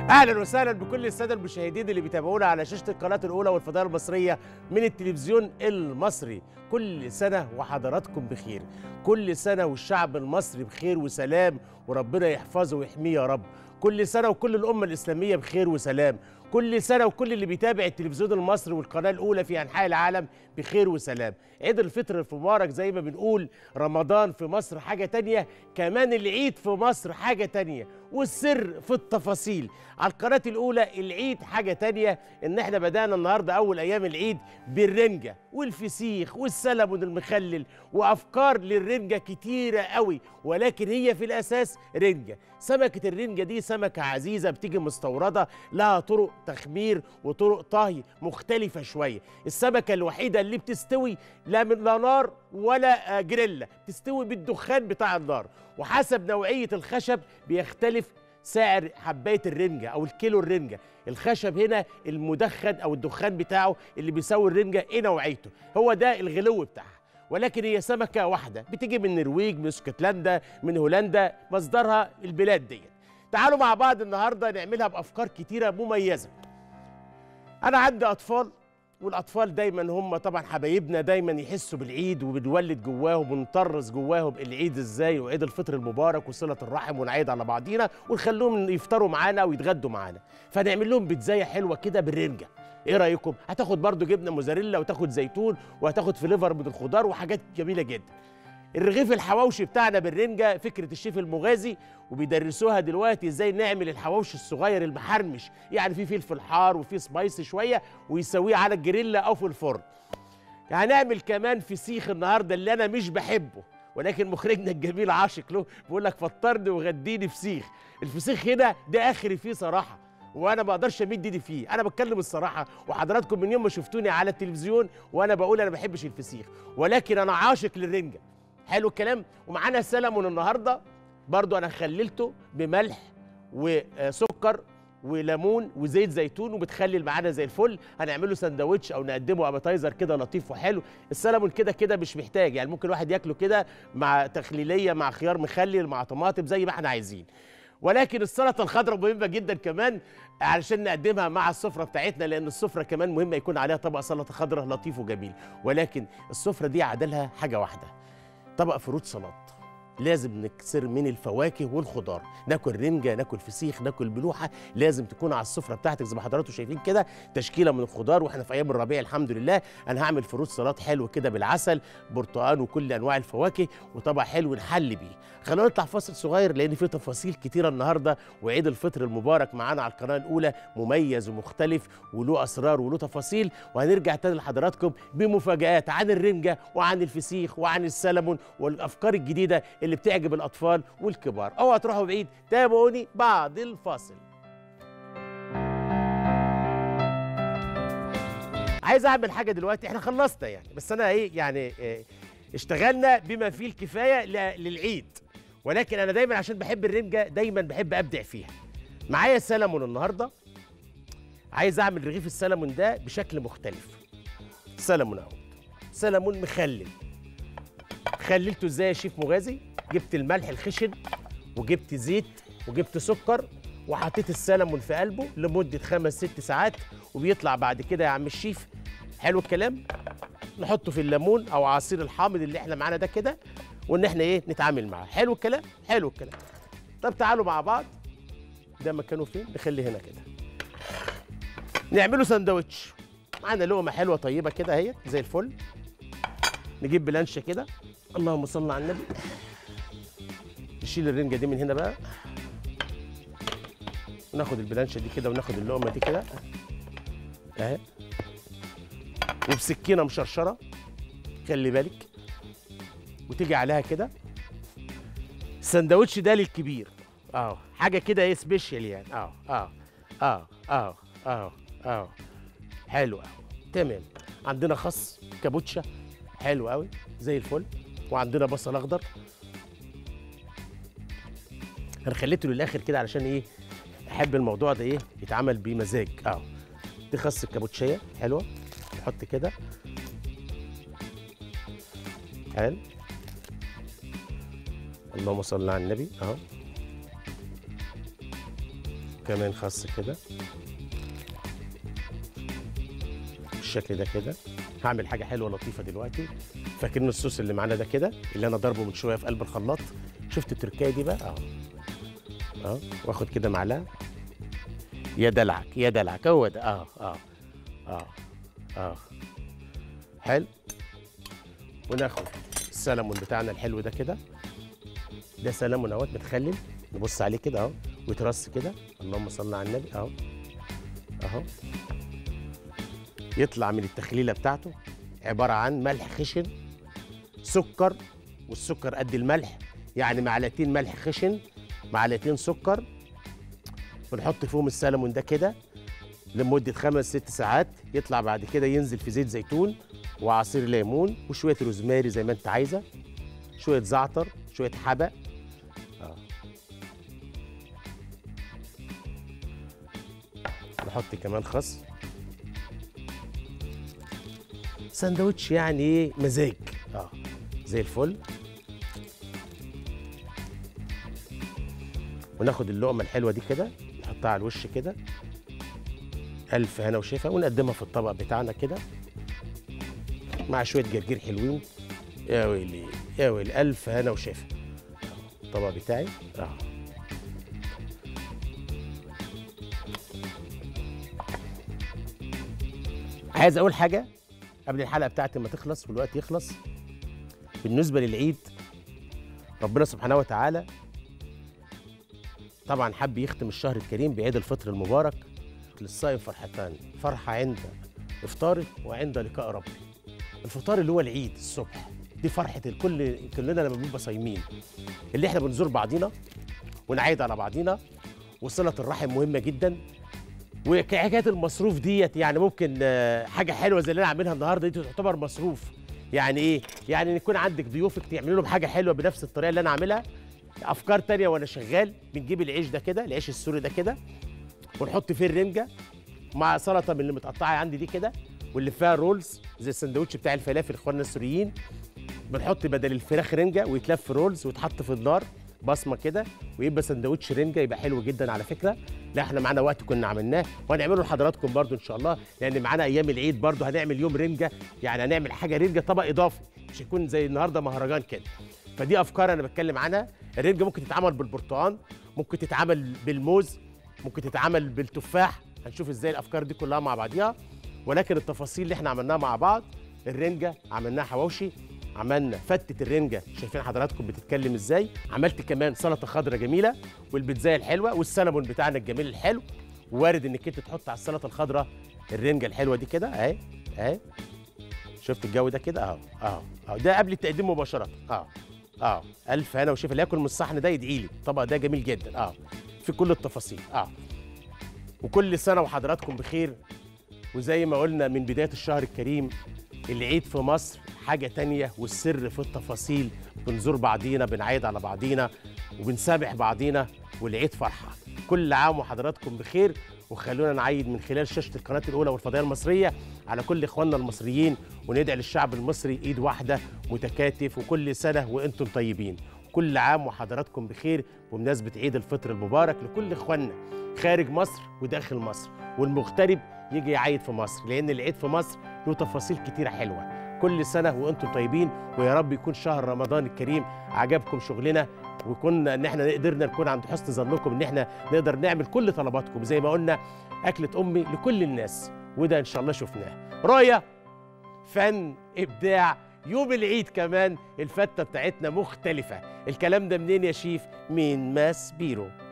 اهلا وسهلا بكل الساده المشاهدين اللي بيتابعونا على شاشه القناه الاولى والفضائيه المصريه من التلفزيون المصري كل سنه وحضراتكم بخير كل سنه والشعب المصري بخير وسلام وربنا يحفظه ويحميه يا رب كل سنه وكل الامه الاسلاميه بخير وسلام كل سنه وكل اللي بيتابع التلفزيون المصري والقناه الاولى في انحاء العالم بخير وسلام عيد الفطر المبارك زي ما بنقول رمضان في مصر حاجه تانية كمان العيد في مصر حاجه تانية والسر في التفاصيل على القناه الاولى العيد حاجه تانية ان احنا بدانا النهارده اول ايام العيد بالرنجه والفسيخ والسلمون المخلل وافكار للرنجه كتيره قوي ولكن هي في الاساس رنجه سمكه الرنجه دي سمكه عزيزه بتيجي مستورده لها طرق تخمير وطرق طهي مختلفه شويه السمكه الوحيده اللي بتستوي لا من لا نار ولا آه، جريلا بتستوي بالدخان بتاع النار وحسب نوعيه الخشب بيختلف سعر حبايه الرنجه او الكيلو الرنجه الخشب هنا المدخن او الدخان بتاعه اللي بيساوي الرنجه ايه نوعيته هو ده الغلو بتاعها ولكن هي سمكه واحده بتيجي من النرويج من اسكتلندا من هولندا مصدرها البلاد ديت تعالوا مع بعض النهارده نعملها بافكار كتيره مميزه انا عندي اطفال والاطفال دايما هم طبعا حبايبنا دايما يحسوا بالعيد وبنولد جواهم ونطرز جواهم العيد ازاي وعيد الفطر المبارك وصله الرحم ونعيد على بعضينا ونخليهم يفطروا معانا ويتغدوا معانا فنعمل لهم بيتزايه حلوه كده بالرنجه ايه رايكم هتاخد برضو جبنه موزاريلا وتاخد زيتون وهتاخد فليفر من الخضار وحاجات جميله جدا الرغيف الحواوشي بتاعنا بالرنجة فكرة الشيف المغازي وبيدرسوها دلوقتي ازاي نعمل الحواوشي الصغير المحرمش يعني في فلفل حار وفي سبايسي شوية ويسويه على الجريلا أو في الفرن هنعمل كمان فسيخ النهاردة اللي أنا مش بحبه ولكن مخرجنا الجميل عاشق له بيقول لك فطرني وغديني فسيخ الفسيخ هنا ده آخري فيه صراحة وانا ما اقدرش امد ايدي فيه انا بتكلم الصراحه وحضراتكم من يوم ما شفتوني على التلفزيون وانا بقول انا ما بحبش الفسيخ ولكن انا عاشق للرنجه حلو الكلام ومعانا سلمون النهارده برضو انا خللته بملح وسكر وليمون وزيت زيتون وبتخلل معانا زي الفل هنعمله سندوتش او نقدمه ابيتايزر كده لطيف وحلو السلمون كده كده مش محتاج يعني ممكن الواحد ياكله كده مع تخليليه مع خيار مخلل مع طماطم زي ما احنا عايزين ولكن السلطه الخضراء مهمه جدا كمان علشان نقدمها مع السفره بتاعتنا لان السفره كمان مهمه يكون عليها طبق سلطه خضراء لطيف وجميل ولكن السفره دي عدلها حاجه واحده طبق فروت سلطه لازم نكسر من الفواكه والخضار ناكل رنجه ناكل فسيخ ناكل ملوحه لازم تكون على السفره بتاعتك زي ما حضراتكم شايفين كده تشكيله من الخضار واحنا في ايام الربيع الحمد لله انا هعمل فروت سلطات حلو كده بالعسل برتقان وكل انواع الفواكه وطبق حلو نحل بيه خلونا نطلع فاصل صغير لان في تفاصيل كتيره النهارده وعيد الفطر المبارك معانا على القناه الاولى مميز ومختلف وله اسرار وله تفاصيل وهنرجع تاني لحضراتكم بمفاجات عن الرنجه وعن الفسيخ وعن السلمون والافكار الجديده اللي بتعجب الاطفال والكبار اوعى تروحوا بعيد تابعوني بعد الفاصل عايز اعمل حاجه دلوقتي احنا خلصنا يعني بس انا ايه يعني إيه اشتغلنا بما فيه الكفايه ل- للعيد ولكن انا دايما عشان بحب الرنجه دايما بحب ابدع فيها معايا سلمون النهارده عايز اعمل رغيف السلمون ده بشكل مختلف سلمون اهو سلمون مخلل خللته ازاي يا شيف مغازي جبت الملح الخشن وجبت زيت وجبت سكر وحطيت السلمون في قلبه لمده خمس ست ساعات وبيطلع بعد كده يا عم الشيف حلو الكلام نحطه في الليمون او عصير الحامض اللي احنا معانا ده كده وان احنا ايه نتعامل معاه حلو الكلام حلو الكلام طب تعالوا مع بعض ده مكانه فين نخلي هنا كده نعمله سندوتش معانا لقمه حلوه طيبه كده اهي زي الفل نجيب بلانشه كده اللهم صل على النبي نشيل الرنجه دي من هنا بقى وناخد البلانشه دي كده وناخد اللقمه دي كده اهي وبسكينه مشرشره خلي بالك وتيجي عليها كده السندوتش ده للكبير اه حاجه كده ايه سبيشال يعني اه اه اه اه اه اه حلو قوي تمام عندنا خس كابوتشا حلو قوي زي الفل وعندنا بصل اخضر انا خليته للاخر كده علشان ايه احب الموضوع ده ايه يتعمل بمزاج اه دي خس الكابوتشيه حلوه نحط كده حلو اللهم صل على النبي اهو وكمان خس كده بالشكل ده كده هعمل حاجه حلوه لطيفه دلوقتي فاكرين الصوص اللي معانا ده كده اللي انا ضربه من شويه في قلب الخلاط شفت التركايه دي بقى اه اه واخد كده معلقه يا دلعك يا دلعك هو ده اه اه اه اه حلو وناخد السلمون بتاعنا الحلو ده كده ده سلمون اهوت متخلل نبص عليه كده اهو ويترص كده اللهم صل على النبي اهو اهو يطلع من التخليله بتاعته عباره عن ملح خشن سكر والسكر قد الملح يعني معلقتين ملح خشن معلقتين سكر ونحط فيهم السلمون ده كده لمده خمس ست ساعات يطلع بعد كده ينزل في زيت زيتون وعصير ليمون وشويه روزماري زي ما انت عايزه شويه زعتر شويه حبق آه. نحط كمان خس سندوتش يعني ايه مزاج اه زي الفل وناخد اللقمه الحلوه دي كده نحطها على الوش كده الف هنا وشفا ونقدمها في الطبق بتاعنا كده مع شويه جرجير حلوين يا ويلي يا ويلي الف هنا وشفا الطبق بتاعي اه عايز اقول حاجه قبل الحلقه بتاعتي ما تخلص والوقت يخلص بالنسبه للعيد ربنا سبحانه وتعالى طبعا حب يختم الشهر الكريم بعيد الفطر المبارك للصائم فرحتان فرحه عند افطاره وعند لقاء ربي الفطار اللي هو العيد الصبح دي فرحه الكل كلنا لما بنبقى صايمين اللي احنا بنزور بعضينا ونعيد على بعضينا وصله الرحم مهمه جدا وحكايه المصروف ديت يعني ممكن آه، حاجه حلوه زي اللي انا عاملها النهارده دي تعتبر مصروف يعني ايه يعني يكون عندك ضيوفك تعملوا لهم حاجه حلوه بنفس الطريقه اللي انا عاملها افكار تانية وانا شغال بنجيب العيش ده كده العيش السوري ده كده ونحط فيه الرنجه مع سلطه من اللي متقطعه عندي دي كده واللي فيها رولز زي السندوتش بتاع الفلافل اخواننا السوريين بنحط بدل الفراخ رنجه ويتلف رولز ويتحط في النار بصمه كده ويبقى سندوتش رنجه يبقى حلو جدا على فكره لا احنا معانا وقت كنا عملناه وهنعمله لحضراتكم برضو ان شاء الله لان معانا ايام العيد برضو هنعمل يوم رنجه يعني هنعمل حاجه رنجه طبق اضافي مش هيكون زي النهارده مهرجان كده فدي افكار انا بتكلم عنها الرنجه ممكن تتعمل بالبرتقال ممكن تتعمل بالموز ممكن تتعمل بالتفاح هنشوف ازاي الافكار دي كلها مع بعضيها ولكن التفاصيل اللي احنا عملناها مع بعض الرنجه عملناها حواوشي عملنا فتة الرنجة شايفين حضراتكم بتتكلم ازاي عملت كمان سلطة خضراء جميلة والبيتزاية الحلوة والسلمون بتاعنا الجميل الحلو وارد انك انت تحط على السلطة الخضراء الرنجة الحلوة دي كده اهي اهي شفت الجو ده كده اهو اهو اهو ده قبل التقديم مباشرة اهو اهو الف هنا وشوف اللي ياكل من الصحن ده يدعي لي الطبق ده جميل جدا اه في كل التفاصيل اه وكل سنة وحضراتكم بخير وزي ما قلنا من بداية الشهر الكريم العيد في مصر حاجة تانية والسر في التفاصيل بنزور بعضينا بنعيد على بعضينا وبنسامح بعضينا والعيد فرحة كل عام وحضراتكم بخير وخلونا نعيد من خلال شاشة القناة الأولى والفضائية المصرية على كل إخواننا المصريين وندعي للشعب المصري إيد واحدة متكاتف وكل سنة وأنتم طيبين كل عام وحضراتكم بخير بمناسبة عيد الفطر المبارك لكل إخواننا خارج مصر وداخل مصر والمغترب يجي يعيد في مصر لأن العيد في مصر له تفاصيل كتيرة حلوة كل سنة وأنتم طيبين ويا رب يكون شهر رمضان الكريم عجبكم شغلنا وكنا ان احنا قدرنا نكون عند حسن ظنكم ان احنا نقدر نعمل كل طلباتكم زي ما قلنا اكله امي لكل الناس وده ان شاء الله شفناه رؤيه فن ابداع يوم العيد كمان الفته بتاعتنا مختلفه الكلام ده منين يا شيف من ماس بيرو